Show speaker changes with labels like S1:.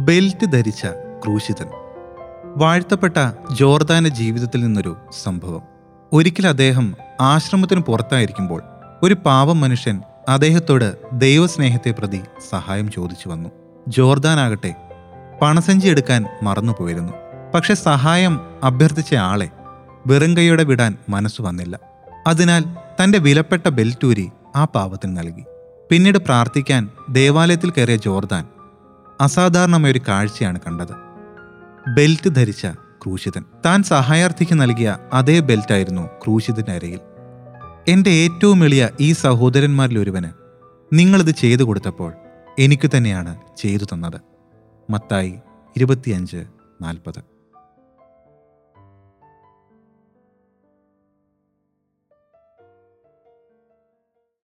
S1: belt ധരിച്ച ക്രൂശിതൻ വാഴ്ത്തപ്പെട്ട ജോർദാന്റെ ജീവിതത്തിൽ നിന്നൊരു സംഭവം ഒരിക്കൽ അദ്ദേഹം ആശ്രമത്തിന് പുറത്തായിരിക്കുമ്പോൾ ഒരു പാവം മനുഷ്യൻ അദ്ദേഹത്തോട് ദൈവസ്നേഹത്തെ പ്രതി സഹായം ചോദിച്ചു വന്നു ജോർദാനാകട്ടെ പണസഞ്ചി എടുക്കാൻ മറന്നുപോയിരുന്നു പക്ഷെ സഹായം അഭ്യർത്ഥിച്ച ആളെ വെറും കൈയോടെ വിടാൻ മനസ്സു വന്നില്ല അതിനാൽ തന്റെ വിലപ്പെട്ട ബെൽറ്റൂരി ആ പാവത്തിന് നൽകി പിന്നീട് പ്രാർത്ഥിക്കാൻ ദേവാലയത്തിൽ കയറിയ ജോർദാൻ അസാധാരണമായ ഒരു കാഴ്ചയാണ് കണ്ടത് ബെൽറ്റ് ധരിച്ച ക്രൂശിതൻ താൻ സഹായാർത്ഥിക്ക് നൽകിയ അതേ ബെൽറ്റായിരുന്നു ക്രൂശിതന്റെ അരയിൽ എന്റെ ഏറ്റവും എളിയ ഈ സഹോദരന്മാരിൽ ഒരുവന് നിങ്ങളിത് ചെയ്തു കൊടുത്തപ്പോൾ എനിക്ക് തന്നെയാണ് ചെയ്തു തന്നത് മത്തായി ഇരുപത്തിയഞ്ച് നാൽപ്പത്